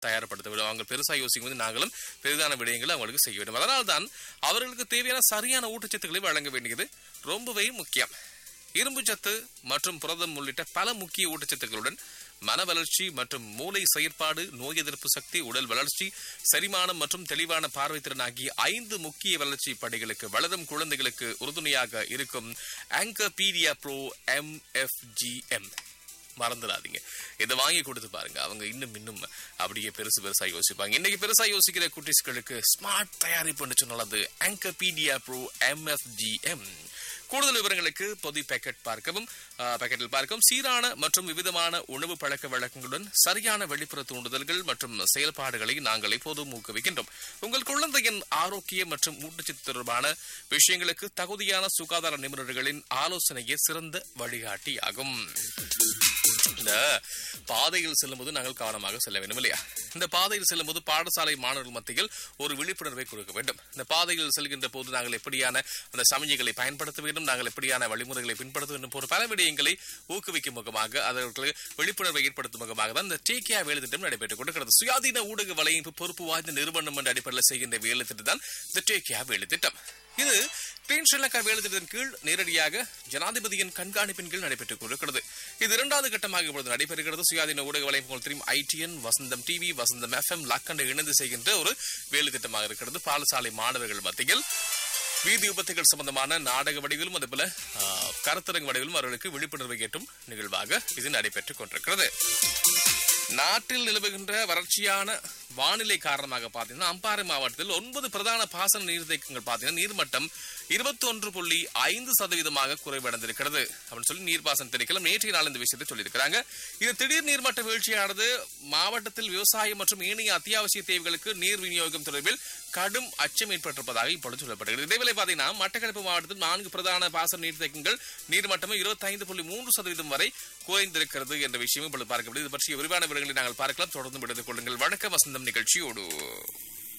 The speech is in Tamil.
தயார்படுத்த வேண்டும் அவங்க பெருசா யோசிக்கும் போது நாங்களும் பெரிதான விடயங்களை அவங்களுக்கு செய்ய வேண்டும் அதனால்தான் அவர்களுக்கு தேவையான சரியான ஊட்டச்சத்துக்களை வழங்க வேண்டியது ரொம்பவே முக்கியம் இரும்பு சத்து மற்றும் புரதம் உள்ளிட்ட பல முக்கிய ஊட்டச்சத்துக்களுடன் மன வளர்ச்சி மற்றும் மூளை செயற்பாடு நோய் எதிர்ப்பு சக்தி உடல் வளர்ச்சி செரிமானம் மற்றும் தெளிவான பார்வைத்திறன் ஆகிய ஐந்து முக்கிய வளர்ச்சி படிகளுக்கு வளரும் குழந்தைகளுக்கு உறுதுணையாக இருக்கும் ஆங்கபீடியா ப்ரோ எம்எஃப்ஜிஎம் மறந்துடாதீங்க இதை வாங்கி கொடுத்து பாருங்க அவங்க இன்னும் இன்னும் அப்படியே பெருசு பெருசா யோசிப்பாங்க இன்னைக்கு பெருசா யோசிக்கிற குட்டீஸ்களுக்கு ஸ்மார்ட் தயாரிப்புன்னு சொன்னது ஆங்கபீடியா ப்ரோ எம்எஃப்ஜிஎம் கூடுதல் விவரங்களுக்கு பொது பேக்கெட் பார்க்கவும் ஆ, பேக்கெட்டில் பார்க்கவும் சீரான மற்றும் விவிதமான உணவு பழக்க வழக்கங்களுடன் சரியான வெளிப்புற தூண்டுதல்கள் மற்றும் செயல்பாடுகளை நாங்கள் எப்போதும் ஊக்குவிக்கின்றோம் உங்கள் குழந்தையின் ஆரோக்கியம் மற்றும் ஊட்டச்சத்து தொடர்பான விஷயங்களுக்கு தகுதியான சுகாதார நிபுணர்களின் ஆலோசனையே சிறந்த வழிகாட்டியாகும் இந்த பாதையில் செல்லும்போது நாங்கள் கவனமாக செல்ல வேண்டும் இல்லையா இந்த பாதையில் செல்லும்போது பாடசாலை மாணவர்கள் மத்தியில் ஒரு விழிப்புணர்வை கொடுக்க வேண்டும் இந்த பாதையில் செல்கின்ற போது நாங்கள் எப்படியான அந்த சமயங்களை பயன்படுத்த வேண்டும் நாங்கள் எப்படியான வழிமுறைகளை பின்படுத்த வேண்டும் போன்ற பல விடயங்களை ஊக்குவிக்கும் முகமாக அதற்கு விழிப்புணர்வை ஏற்படுத்தும் முகமாக தான் இந்த டேக்கியா வேலை திட்டம் நடைபெற்றுக் கொண்டிருக்கிறது சுயாதீன ஊடக வலையமைப்பு பொறுப்பு வாய்ந்த நிறுவனம் என்ற அடிப்படையில் செய்கின்ற வேலை திட்டம் தான் இந்த டேக்கியா வேலை திட்டம் இது கிளீன் ஸ்ரீலங்கா வேலை திட்டத்தின் கீழ் நேரடியாக ஜனாதிபதியின் கண்காணிப்பின் கீழ் நடைபெற்றுக் கொண்டிருக்கிறது இது இரண்டாவது கட்டமாக இப்பொழுது நடைபெறுகிறது சுயாதீன ஊடக வலையமைப்பு தெரியும் ITN Vasantham TV Vasantham FM லாக்கண்டை இணைந்து செய்கின்ற ஒரு வேலை திட்டமாக இருக்கிறது பாடசாலை மாணவர்கள் மத்தியில் வீதி விபத்துகள் சம்பந்தமான நாடக வடிவிலும் அதேபோல ஆ, கருத்தரங்கு வடிவிலும் அவர்களுக்கு விழிப்புணர்வை ஏற்றும் நிகழ்வாக இது நடைபெற்றுக் கொண்டிருக்கிறது நாட்டில் நிலவுகின்ற வறட்சியான வானிலை காரணமாக பார்த்தீங்கன்னா அம்பாறை மாவட்டத்தில் ஒன்பது பிரதான பாசன நீர்த்தேக்கங்கள் பார்த்தீங்கன்னா நீர்மட்டம் இருபத்தி ஒன்று புள்ளி ஐந்து சதவீதமாக குறைவடைந்திருக்கிறது அப்படின்னு சொல்லி நீர்ப்பாசன திணைக்களம் நேற்றைய நாள் இந்த விஷயத்தை சொல்லியிருக்கிறாங்க இது திடீர் நீர்மட்ட வீழ்ச்சியானது மாவட்டத்தில் விவசாயம் மற்றும் ஏனைய அத்தியாவசிய தேவைகளுக்கு நீர் விநியோகம் தொடர்பில் கடும் அச்சம் ஏற்பட்டிருப்பதாக இப்பொழுது சொல்லப்படுகிறது இதேவேளை பார்த்தீங்கன்னா மட்டக்களப்பு மாவட்டத்தில் நான்கு பிரதான பாசன நீர்த்தேக்கங்கள் நீர்மட்டம் இருபத்தி ஐந்து புள்ளி மூன்று சதவீதம் வரை குறைந்திருக்கிறது என்ற விஷயம் இப்பொழுது பார்க்கப்படுது இது பற்றிய விரிவான விவரங்களை நாங்கள் பார்க்கலாம் தொடர்ந்து விடுத்துக் கொள்ளுங்கள் வணக்க வசந்தம் நிகழ்ச்சியோடு